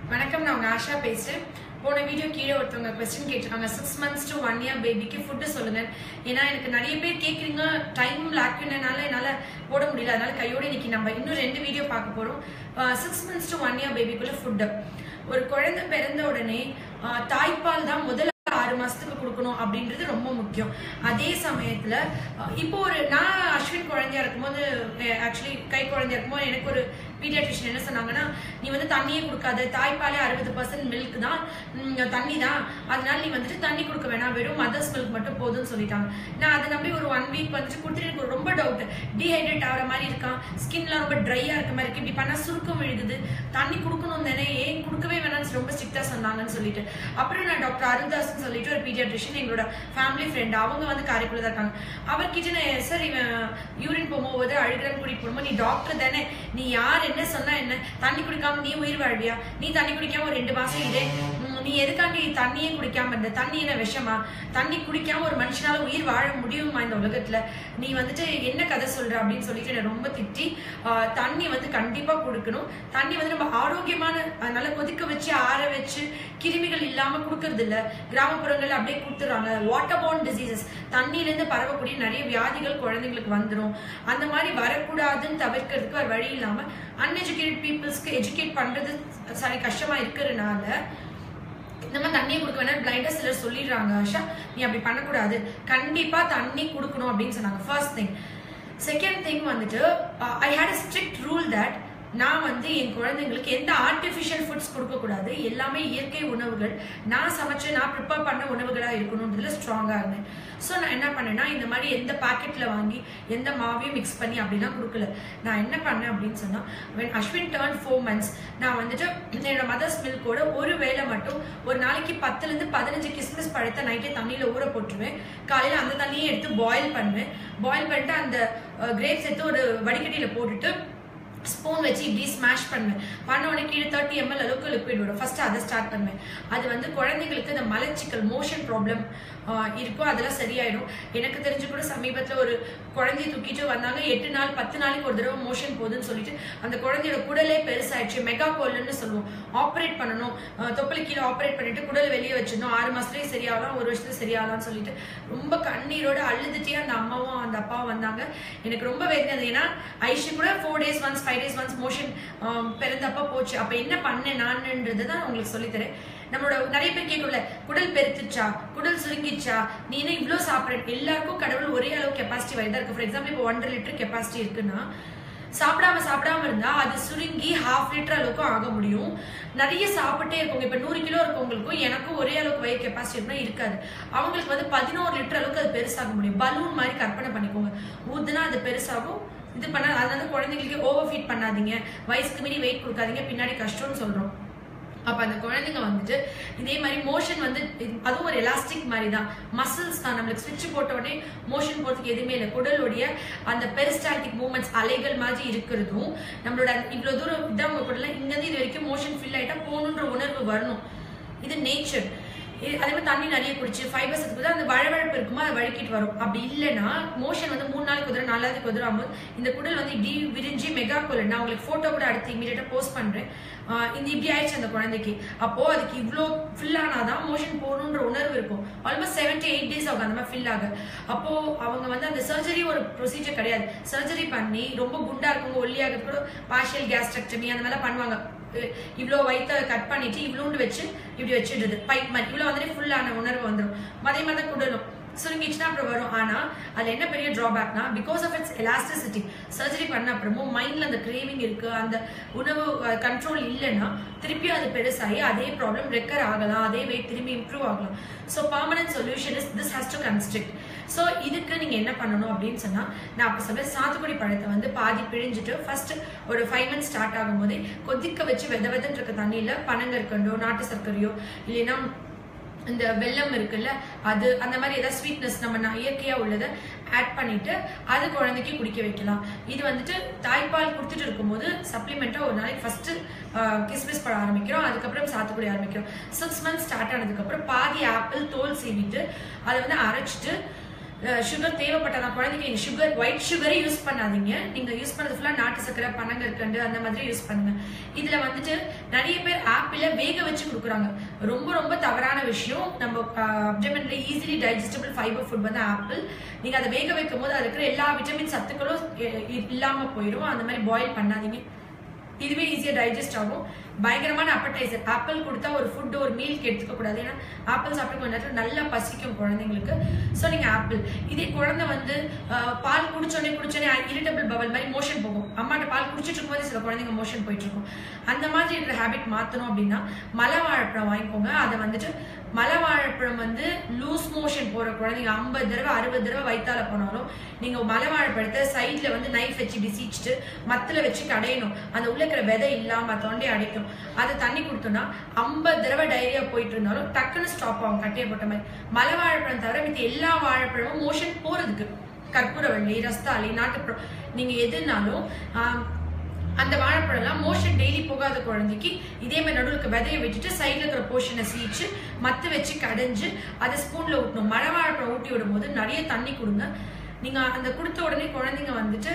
வணக்கம் நான் உங்க ஆஷா பேசுறேன் போன வீடியோ கீழே ஒருத்தவங்க கொஸ்டின் கேட்டிருக்காங்க six months to one year பேபிக்கு ஃபுட்டு சொல்லுங்க ஏன்னா எனக்கு நிறைய பேர் கேட்குறீங்க டைம் லாக்குனால என்னால் போட முடியல அதனால கையோட இன்னைக்கு நம்ம இன்னும் ரெண்டு வீடியோ பார்க்க போறோம் six months to one year பேபிக்குள்ள ஃபுட்டு ஒரு குழந்தை பிறந்த உடனே ஆஹ், தாய்ப்பால் தான் முதல் ஆறு மாசத்துக்கு கொடுக்கணும் அப்படின்றது ரொம்ப முக்கியம் அதே சமயத்துல அஹ், இப்போ ஒரு நான் அஸ்வின் குழந்தையா இருக்கும்போது ஆக்சுவலி கை குழந்தையா இருக்கும்போது எனக்கு ஒரு பீடியாட்ரிஷியன் என்ன சொன்னாங்கன்னா நீ வந்து தண்ணியே கொடுக்காத தாய்ப்பாலே அறுபது பர்சன்ட் மில்க் தான் உம், தண்ணி தான் அதனால நீ வந்துட்டு தண்ணி கொடுக்க வேணாம் வெறும் மதர்ஸ் மில்க் மட்டும் போதும்னு சொல்லிட்டாங்க நான் அதை நம்பி ஒரு ஒன் வீக் வந்துட்டு கொடுத்துட்டு எனக்கு ரொம்ப டவுட் டீஹைட்ரேட் ஆகிற மாதிரி இருக்கான் ஸ்கின்லாம் ரொம்ப ட்ரையா இருக்க மாதிரி இருக்கு இப்படி பண்ணா சுருக்கம் விழுகுது தண்ணி கொடுக்கணும் தானே ஏன் கொடுக்கவே வேணாம்னு ரொம்ப ஸ்ட்ரிக்டா சொன்னாங்கன்னு சொல்லிட்டு அப்புறம் நான் டாக்டர் அருள்தாஸ்னு சொல்லிட்டு ஒரு பீடியாட்ரிஷியன் எங்களோட ஃபேமிலி ஃப்ரெண்ட் அவங்க வந்து காரைக்குள்ள தான் இருக்காங்க அவர்கிட்ட நான் சார் இவன் யூரின் போகும்போது அழுகிறன்னு கூட்டிட்டு போகும்போது நீ டாக்டர் தானே நீ யார் என்ன சொன்னா என்ன தண்ணி குடிக்காம நீ உயிர் வாழ்வியா நீ தண்ணி குடிக்காம ஒரு ரெண்டு மாசம் இதே நீ எதுக்காண்டி தண்ணியே குடிக்காம இருந்த தண்ணி என்ன விஷமா தண்ணி குடிக்காம ஒரு மனுஷனால உயிர் வாழ முடியுமா இந்த உலகத்துல நீ வந்துட்டு என்ன கதை சொல்ற அப்படின்னு சொல்லிட்டு என்னை ரொம்ப திட்டி ஆஹ், தண்ணி வந்து கண்டிப்பா கொடுக்கணும் தண்ணி வந்து நம்ம ஆரோக்கியமான அதனால கொதிக்க வச்சு ஆற வச்சு கிருமிகள் இல்லாம கொடுக்கறது இல்ல கிராமப்புறங்கள்ல அப்படியே கொடுத்துறாங்க வாட்டர் போன் டிசீசஸ் தண்ணியில இருந்து பரவக்கூடிய நிறைய வியாதிகள் குழந்தைங்களுக்கு வந்துடும் அந்த மாதிரி வரக்கூடாதுன்னு தவிர்க்கிறதுக்கு ஒரு வழி இல்லாம அன்எஜுகேட்டட் பீப்புள்ஸ்க்கு எஜுகேட் பண்றது சாரி கஷ்டமா இருக்கிறதுனால இந்த மாதிரி தண்ணியை கொடுக்க வேணாம் பிளைண்டா சிலர் சொல்லிடுறாங்க ஆஷா நீ அப்படி பண்ணக்கூடாது கண்டிப்பா தண்ணி கொடுக்கணும் அப்படின்னு சொன்னாங்க ஃபர்ஸ்ட் திங் செகண்ட் திங் வந்துட்டு I hate a strict rule that நான் வந்து என் குழந்தைங்களுக்கு எந்த ஆர்டிஃபிஷியல் ஃபுட்ஸ் கொடுக்கக்கூடாது எல்லாமே இயற்கை உணவுகள் நான் சமைச்சு நான் ப்ரிப்பேர் பண்ண உணவுகளாக இருக்கணுன்றதுல ஸ்ட்ராங்காக இருந்தேன் ஸோ நான் என்ன பண்ணேன்னா இந்த மாதிரி எந்த பாக்கெட்டில் வாங்கி எந்த மாவையும் மிக்ஸ் பண்ணி அப்படிலாம் கொடுக்கல நான் என்ன பண்ணேன் அப்படின்னு சொன்னால் when Ashwin turn four months நான் வந்துட்டு என்னோட மதர்ஸ் மில்கோட ஒரு வேளை மட்டும் ஒரு நாளைக்கு பத்துலேருந்து பதினஞ்சு கிஸ்மிஸ் பழத்தை நைட்டே தண்ணியில் ஊற போட்டுருவேன் காலையில் அந்த தண்ணியை எடுத்து பாயில் பண்ணுவேன் பாயில் பண்ணிட்டு அந்த கிரேப்ஸ் எடுத்து ஒரு வடிகட்டியில் போட்டுட்டு ஸ்பூன் வச்சு இப்படி ஸ்மாஷ் பண்ணுவேன் பண்ண உடனே கீழே தேர்ட்டி எம்எல் அளவுக்கு லிக்விட் வரும் ஃபர்ஸ்ட் அதை ஸ்டார்ட் பண்ணுவேன் அது வந்து குழந்தைங்களுக்கு இந்த மலச்சிக்கல் மோஷன் ப்ராப்ளம் இருக்கும் அதெல்லாம் சரியாயிடும் எனக்கு தெரிஞ்சு கூட சமீபத்தில் ஒரு குழந்தைய தூக்கிட்டு வந்தாங்க எட்டு நாள் பத்து நாளைக்கு ஒரு தடவை மோஷன் போகுதுன்னு சொல்லிட்டு அந்த குழந்தையோட குடலே பெருசாயிடுச்சு மெகா கோல்னு சொல்லுவோம் ஆப்ரேட் பண்ணணும் அஹ் தொப்புளை கீழே ஆப்ரேட் பண்ணிட்டு குடல் வெளியே வச்சிருந்தோம் ஆறு மாசத்துலயே சரியாகலாம் ஒரு வருஷத்துல சரியாகலாம்னு சொல்லிட்டு ரொம்ப கண்ணீரோட அழுதுட்டே அந்த அம்மாவும் அந்த அப்பாவும் வந்தாங்க எனக்கு ரொம்ப வேதனை இருந்தது. ஏன்னா ஐஷு கூட four days once five days once motion பிறந்தப்ப போச்சு அப்ப என்ன பண்ணேன் நான்ன்றது தான் உங்களுக்கு சொல்லித்தரேன் நம்மளோட நிறைய பேர் கேட்கல குடல் பெருத்துச்சா குடல் சுருங்கிச்சா நீ என்ன இவ்வளோ சாப்பிட்ற எல்லாருக்கும் கடவுள் ஒரே அளவு கெப்பாசிட்டி வயதா இருக்கு ஃபார் எக்ஸாம்பிள் இப்போ ஒன்றரை லிட்டர் கெப்பாசிட்டி இருக்குன்னா சாப்பிடாம சாப்பிடாம இருந்தா அது சுருங்கி ஹாஃப் லிட்டர் அளவுக்கும் ஆக முடியும் நிறைய சாப்பிட்டே இருக்கவங்க இப்ப நூறு கிலோ இருக்கவங்களுக்கும் எனக்கும் ஒரே அளவுக்கு வயிறு கெப்பாசிட்டி இருந்தா இருக்காது அவங்களுக்கு வந்து பதினோரு லிட்டர் அளவுக்கு அது பெருசாக முடியும் பலூன் மாதிரி கற்பனை பண்ணிக்கோங்க ஊதுனா அது பெருசாகும் இது பண்ண அதனால குழந்தைங்களுக்கு ஓவர் ஃபீட் பண்ணாதீங்க வயசுக்கு மீறி வெயிட் கொடுக்காதீங்க பின்னாடி கஷ்டம்னு சொல்றோம் அப்ப அந்த குழந்தைங்க வந்துட்டு இதே மாதிரி மோஷன் வந்து இது- அதுவும் ஒரு எலாஸ்டிக் மாதிரி தான் மசில்ஸ் தான் நம்மளுக்கு ஸ்விட்ச் போட்ட உடனே மோஷன் போறதுக்கு எதுவுமே இல்லை குடலுடைய அந்த பெரிஸ்டால்டிக் மூமெண்ட்ஸ் அலைகள் மாதிரி இருக்கிறதும் நம்மளோட அந்த இவ்வளவு தூரம் இதான் உங்க குடல இங்க இருந்து இது வரைக்கும் மோஷன் ஃபில் ஆயிட்டா போகணுன்ற உணர்வு வரணும் இது நேச்சர் அதே மாதிரி தண்ணி நிறைய குடிச்சு ஃபைபர்ஸ் எடுத்து அந்த வழவழப்பு இருக்குமோ அதை வழுக்கிட்டு வரும் அப்படி இல்லைன்னா மோஷன் வந்து மூணு நாளைக்கு குதிரை நாலு நாளைக்கு குதிராமல் இந்த குடல் வந்து இப்படி விரிஞ்சு மெகா குடல் நான் உங்களுக்கு போட்டோ கூட அடுத்து இமீடியட்டா போஸ்ட் பண்றேன் ஆஹ் இந்த இப்படி ஆயிடுச்சு அந்த குழந்தைக்கு அப்போ அதுக்கு இவ்வளோ ஃபில் ஆனாதான் மோஷன் போகணுன்ற உணர்வு இருக்கும் almost seven to eight days ஆகும் அந்த மாதிரி ஃபில் ஆக அப்போ அவங்க வந்து அந்த சர்ஜரி ஒரு ப்ரொசீஜர் கிடையாது சர்ஜரி பண்ணி ரொம்ப குண்டா இருக்கவங்க ஒல்லியாக கூட பார்ஷியல் கேஸ்ட்ரக்டமி அந்த மாதிரிலாம் பண்ணுவாங்க இ- இவ்வளோ வயிற்ற கட் பண்ணிட்டு இவ்வளோண்டு வச்சு இப்படி வச்சிடுறது பைப் மாதிரி இவ்வளோ வந்துட்டு ஃபுல்லான உணர்வு வந்துடும் அதே மாதிரி தான் குடலும் சுருங்கிச்சுன்னா அப்புறம் வரும் ஆனா அதுல என்ன பெரிய டிராபேக்னா because of its elasticity surgery பண்ண அப்புறமும் மைண்ட்ல அந்த கிரேவிங் இருக்கு அந்த உணவு கண்ட்ரோல் இல்லைன்னா திருப்பி அது பெருசாகி அதே ப்ராப்ளம் ரெக்கர் ஆகலாம் அதே வெயிட் திரும்பி இம்ப்ரூவ் ஆகலாம் so permanent solution is this has to constrict so இதுக்கு நீங்க என்ன பண்ணணும் அப்படின்னு சொன்னா நான் அப்போ சொல்ல சாத்துக்குடி பழத்தை வந்து பாதி பிழிஞ்சிட்டு ஃபர்ஸ்ட் ஒரு ஃபைவ் மந்த்ஸ் ஸ்டார்ட் ஆகும்போதே கொதிக்க வச்சு வெத வெதன்னு இருக்க தண்ணியில பனங்கற்கண்டோ நாட்டு சர்க்கரையோ இல்லைன்னா இந்த வெல்லம் இருக்குல்ல அது அந்த மாதிரி ஏதாவது ஸ்வீட்னஸ் நம்ம ந- இயற்கையா உள்ளதை ஆட் பண்ணிட்டு அது குழந்தைக்கு குடிக்க வைக்கலாம் இது வந்துட்டு தாய்ப்பால் கொடுத்துட்டு இருக்கும்போது சப்ளிமெண்டா ஒரு நாளைக்கு ஃபர்ஸ்ட் கிஸ்மிஸ் பழம் ஆரம்பிக்கிறோம் அதுக்கப்புறம் சாத்துக்குடி ஆரம்பிக்கிறோம் சிக்ஸ் மந்த்ஸ் ஸ்டார்ட் ஆனதுக்கப்புறம் பாதி ஆப்பிள் தோல் சீவிட்டு அதை வந்து அரைச்சிட்டு சுகர் தேவைப்பட்டதா குழந்தைக்கு நீங்க சுகர் ஒயிட் சுகரே யூஸ் பண்ணாதீங்க நீங்க யூஸ் பண்ணது ஃபுல்லா நாட்டு சக்கரை பனங்கற்கண்டு அந்த மாதிரி யூஸ் பண்ணுங்க இதுல வந்துட்டு நிறைய பேர் ஆப்பிள வேக வச்சு கொடுக்குறாங்க ரொம்ப ரொம்ப தவறான விஷயம் நம்ம அப்டமெண்ட்ல ஈஸிலி டைஜஸ்டபிள் ஃபைபர் ஃபுட் வந்து ஆப்பிள் நீங்க அதை வேக வைக்கும் போது அதுல இருக்கிற எல்லா விட்டமின் சத்துக்களும் இ- இ- இல்லாம போயிடும் அந்த மாதிரி பாயில் பண்ணாதீங்க இதுவே ஈஸியா டைஜஸ்ட் ஆகும் பயங்கரமான அப்படைசர் ஆப்பிள் கொடுத்தா ஒரு ஃபுட் ஒரு மீல்க்கு எடுத்துக்க கூடாது ஏன்னா ஆப்பிள் சாப்பிட்டு கொஞ்ச நேரத்துல நல்லா பசிக்கும் குழந்தைங்களுக்கு ஸோ நீங்க ஆப்பிள் இதே குழந்தை வந்து ஆஹ், பால் குடிச்சோடனே குடிச்சோடனே இரிட்டபிள் பவல் மாதிரி மோஷன் போகும் அம்மாட்ட பால் குடிச்சிட்டு இருக்கும்போது சில குழந்தைங்க மோஷன் போயிட்டு இருக்கும் அந்த மாதிரி இருக்கிற ஹேபிட் மாத்தணும் அப்படின்னா மலை வாழைப்பழம் வாங்கிக்கோங்க அதை வந்துட்டு மலை வாழைப்பழம் வந்து லூஸ் மோஷன் போற குழந்தைங்க ஐம்பது தடவை அறுபது தடவை வயித்தால போனாலும் நீங்க மலை வாழைப்பழத்தை சைட்ல வந்து நைஃப் வச்சு இப்படி சீச்சிட்டு மத்துல வச்சு கடையணும் அந்த உள்ள இருக்கிற விதை இல்லாம தொண்டை அடைக்கும் அதை தண்ணி கொடுத்தோம்னா ஐம்பது தடவை டைரியா போயிட்டு இருந்தாலும் டக்குன்னு ஸ்டாப் ஆகும் கட்டையை போட்ட மாதிரி மலை வாழைப்பழம் தவிர மித்த எல்லா வாழைப்பழமும் மோஷன் போறதுக்கு கற்பூரவள்ளி ரஸ்தாளி நாட்டுப்பழம் நீங்க எதுனாலும் ஆஹ், அந்த வாழைப்பழம்லாம் மோஷன் டெய்லி போகாத குழந்தைக்கு இதே மாதிரி நடுவுக்கு விதைய விட்டுட்டு சைடுல இருக்கிற போர்ஷனை சீச்சு மத்து வச்சு கடைஞ்சு அதை ஸ்பூன்ல ஊட்டணும் மழை வாழைப்பழம் ஊட்டி விடும்போது நிறைய தண்ணி கொடுங்க நீங்க அந்த கொடுத்த உடனே குழந்தைங்க வந்துட்டு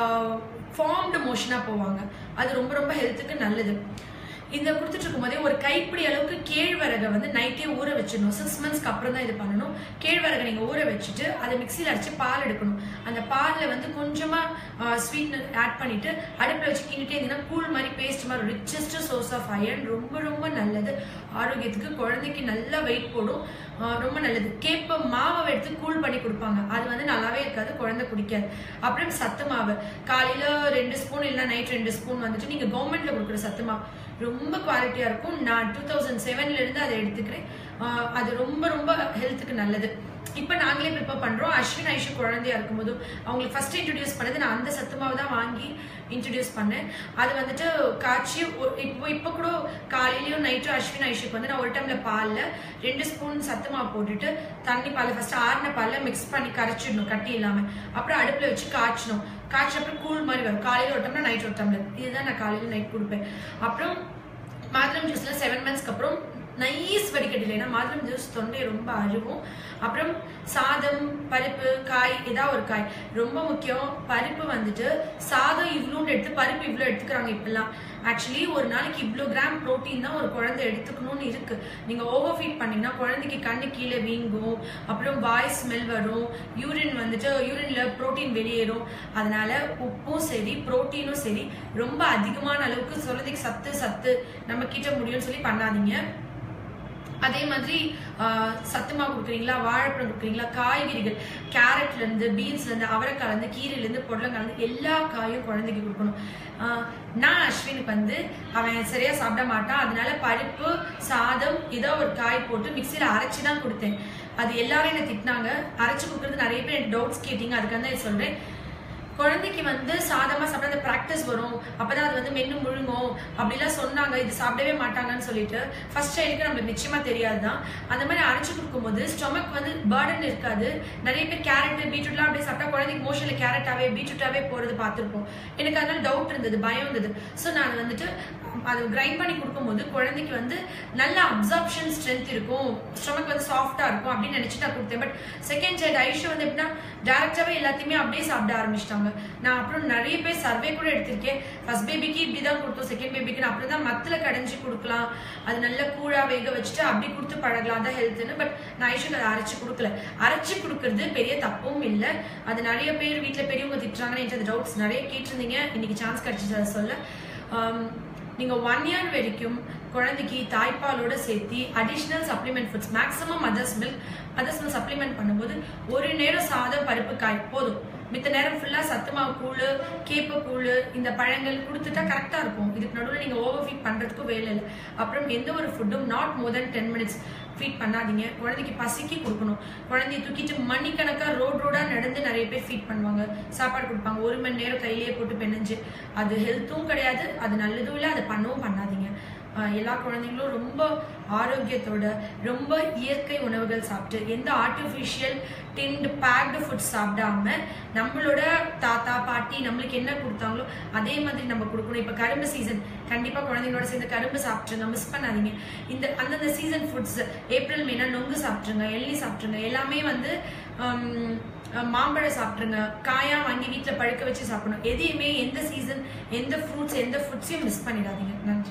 ஃபார்ம்டு மோஷனா போவாங்க அது ரொம்ப ரொம்ப ஹெல்த்துக்கு நல்லது இந்த கொடுத்துட்டு இருக்கும்போதே ஒரு கைப்பிடி அளவுக்கு கேழ்வரகை வந்து நைட்டே ஊற வச்சிடணும் சிக்ஸ் மந்த்ஸ்க்கு அப்புறம் தான் இது பண்ணணும் கேழ்வரகை நீங்க ஊற வச்சுட்டு அதை மிக்சியில் அடிச்சு பால் எடுக்கணும் அந்த பாலில் வந்து கொஞ்சமா ஸ்வீட் ஆட் பண்ணிட்டு அடுப்பில் வச்சு கிண்டிட்டே இருந்தீங்கன்னா கூழ் மாதிரி பேஸ்ட் மாதிரி ரிச்சஸ்ட் சோர்ஸ் ஆஃப் அயர்ன் ரொம்ப ரொம்ப நல்லது ஆரோக்கியத்துக்கு குழந்தைக்கு நல்லா வெயிட் போடும் ஆஹ் ரொம்ப நல்லது கேப்ப மாவை எடுத்து கூழ் பண்ணி கொடுப்பாங்க அது வந்து நல்லாவே இருக்காது குழந்தை குடிக்காது அப்புறம் சத்து மாவு காலையில ரெண்டு ஸ்பூன் இல்லைன்னா நைட் ரெண்டு ஸ்பூன் வந்துட்டு நீங்க கவர்மெண்ட்ல கொடுக்குற சத்து மாவு ரொம்ப குவாலிட்டியா இருக்கும் நான் டூ தௌசண்ட் செவன்ல இருந்து அதை எடுத்துக்கிறேன் ஆஹ் அது ரொம்ப ரொம்ப ஹெல்த்துக்கு நல்லது இப்ப நாங்களே ப்ரிப்பேர் பண்றோம் அஸ்வின் ஐஷு குழந்தையா இருக்கும்போது அவங்களுக்கு ஃபர்ஸ்ட் இன்ட்ரடியூஸ் பண்ணது நான் அந்த சத்து மாவு தான் வாங்கி இன்ட்ரடியூஸ் பண்ணேன் அது வந்துட்டு காய்ச்சி ஒரு- இப்போ இப்போ கூட காலையிலயும் நைட்டும் அஸ்வின் ஐஷுக்கு வந்து நான் ஒரு டைம்ல பால்ல ரெண்டு ஸ்பூன் சத்து மாவு போட்டுட்டு தண்ணி பால் ஃபர்ஸ்ட் ஆறின பால்ல மிக்ஸ் பண்ணி கரைச்சிடணும் கட்டி இல்லாம அப்புறம் அடுப்புல வச்சு காய்ச்சணும் காய்ச்ச அப்புறம் கூழ் மாதிரி வரும் காலையில ஒரு டம்ளர் நைட் ஒரு டம்ளர் இதுதான் நான் காலையில நைட் கொடுப்பேன் அப்புறம் மாதுளம் ஜூஸ்ல செவன் மந்த்ஸ்க்கு அப்புறம் நைஸ் வடிகட்டில ஏன்னா மாதுளம் ஜூஸ் தொண்டை ரொம்ப அழுவும் அப்புறம் சாதம் பருப்பு காய் ஏதாவது ஒரு காய் ரொம்ப முக்கியம் பருப்பு வந்துட்டு சாதம் இவ்வளோண்டு எடுத்து பருப்பு இவ்வளோ எடுத்துக்கிறாங்க இப்பெல்லாம் ஆக்சுவலி ஒரு நாளைக்கு இவ்வளோ கிராம் புரோட்டீன் தான் ஒரு குழந்தை எடுத்துக்கணும்னு இருக்கு நீங்க ஓவர் ஃபீட் பண்ணீங்கன்னா குழந்தைக்கு கண்ணு கீழே வீங்கும் அப்புறம் வாய் ஸ்மெல் வரும் யூரின் வந்துட்டு யூரின்ல புரோட்டீன் வெளியேறும் அதனால உப்பும் சரி புரோட்டீனும் சரி ரொம்ப அதிகமான அளவுக்கு குழந்தைக்கு சத்து சத்து நம்ம கிட்ட முடியும்னு சொல்லி பண்ணாதீங்க அதே மாதிரி ஆஹ், சத்து மாவு கொடுக்குறீங்களா வாழைப்பழம் கொடுக்குறீங்களா காய்கறிகள் கேரட்ல இருந்து பீன்ஸ்ல இருந்து அவரைக்காய் இருந்து கீரையில இருந்து பொடலங்காய் இருந்து எல்லா காயும் குழந்தைக்கு கொடுக்கணும் ஆஹ், நான் அஸ்வினுக்கு வந்து அவன் சரியா சாப்பிட மாட்டான் அதனால பருப்பு சாதம் ஏதோ ஒரு காய் போட்டு மிக்சியில அரைச்சு தான் கொடுத்தேன் அது எல்லாரும் என்ன திட்டினாங்க அரைச்சு கொடுக்கறது நிறைய பேர் எனக்கு டவுட்ஸ் கேட்டீங்க அதுக்காக தான் இது சொல்றேன் குழந்தைக்கு வந்து சாதமா சாப்பிட அந்த ப்ராக்டிஸ் வரும் அப்பதான் அது வந்து மென்னு முழுங்கும் அப்படிலாம் சொன்னாங்க இது சாப்பிடவே மாட்டாங்கன்னு சொல்லிட்டு ஃபர்ஸ்ட் சைல்டுக்கு நம்மளுக்கு நிச்சயமா தெரியாதுதான் அந்த மாதிரி அரைச்சு கொடுக்கும்போது ஸ்டொமக் வந்து பேர்டன் இருக்காது நிறைய பேர் கேரட் பீட்ரூட்லாம் அப்படியே சாப்பிட்டா குழந்தைக்கு மோஷன்ல கேரட்டாவே பீட்ரூட்டாவே போறது பார்த்திருப்போம் எனக்கு அதனால டவுட் இருந்தது பயம் இருந்தது ஸோ நான் வந்துட்டு அது கிரைண்ட் பண்ணி கொடுக்கும்போது குழந்தைக்கு வந்து நல்ல அப்சார்ப்ஷன் ஸ்ட்ரென்த் இருக்கும் ஸ்டொமக் வந்து சாஃப்டா இருக்கும் அப்படின்னு நினைச்சு நான் கொடுத்தேன் பட் செகண்ட் சைல்டு ஐஷு வந்து எப்படின்னா டேரக்டாவே எல்லாத்தையுமே அப்படியே சாப்பிட ஆரம்பிச்சிட்டாங்க நான் அப்புறம் நிறைய பேர் சர்வே கூட எடுத்திருக்கேன் ஃபர்ஸ்ட் பேபிக்கு இப்படி தான் கொடுத்தோம் செகண்ட் பேபிக்கு நான் அப்புறம் தான் மத்துல கடைஞ்சி கொடுக்கலாம் அது நல்ல கூழா வேக வச்சுட்டு அப்படி கொடுத்து பழகலாம் தான் ஹெல்த்னு பட் நான் ஐஷுக்கு அதை அரைச்சு கொடுக்கல அரைச்சு கொடுக்கறது பெரிய தப்பும் இல்லை அது நிறைய பேர் வீட்ல பெரியவங்க திட்டுறாங்கன்னு எனக்கு அந்த டவுட்ஸ் நிறைய கேட்டிருந்தீங்க இன்னைக்கு சான்ஸ் கிடைச்சிச்சு அதை சொல்ல ஆம், நீங்க ஒன் இயர் வரைக்கும் குழந்தைக்கு தாய்ப்பாலோட சேர்த்து additional supplement foods maximum mother's milk mother's milk supplement பண்ணும்போது ஒரு நேரம் சாதம் பருப்பு காய் போதும் மித்த நேரம் ஃபுல்லா சத்துமாவு கூழ் கேப்ப கூழ் இந்த பழங்கள் கொடுத்துட்டா கரெக்டா இருக்கும் இதுக்கு நடுவில் நீங்க ஓவர் ஃபீட் பண்றதுக்கும் வேலை இல்லை அப்புறம் எந்த ஒரு ஃபுட்டும் not more than ten minutes feed பண்ணாதீங்க குழந்தைக்கு பசிக்கு கொடுக்கணும் குழந்தைய தூக்கிட்டு மணிக்கணக்கா ரோட் ரோடா நடந்து நிறைய பேர் ஃபீட் பண்ணுவாங்க சாப்பாடு கொடுப்பாங்க ஒரு மணி நேரம் கையிலேயே போட்டு பெனஞ்சு அது ஹெல்த்தும் கிடையாது அது நல்லதும் இல்லை அதை பண்ணவும் பண்ணாதீங்க ஆஹ் எல்லா குழந்தைங்களும் ரொம்ப ஆரோக்கியத்தோட ரொம்ப இயற்கை உணவுகள் சாப்பிட்டு எந்த ஆர்டிஃபிஷியல் டின்டு பேக்டு ஃபுட் சாப்பிடாம நம்மளோட தாத்தா பாட்டி நம்மளுக்கு என்ன கொடுத்தாங்களோ அதே மாதிரி நம்ம கொடுக்கணும் இப்போ கரும்பு சீசன் கண்டிப்பா குழந்தைங்களோட சேர்ந்து கரும்பு சாப்பிட்டுருங்க மிஸ் பண்ணாதீங்க இந்த அந்தந்த சீசன் ஃபுட்ஸ் ஏப்ரல் மேனா நொங்கு சாப்பிட்டுருங்க எள்ளி சாப்பிட்டுருங்க எல்லாமே வந்து ஹம், அஹ் மாம்பழம் சாப்பிட்ருங்க காயா வாங்கி வீட்டில் பழுக்க வச்சு சாப்பிடணும் எதையுமே எந்த சீசன் எந்த ஃப்ரூட்ஸ் எந்த ஃபுட்ஸையும் மிஸ் பண்ணிடாதீங்க நன்றி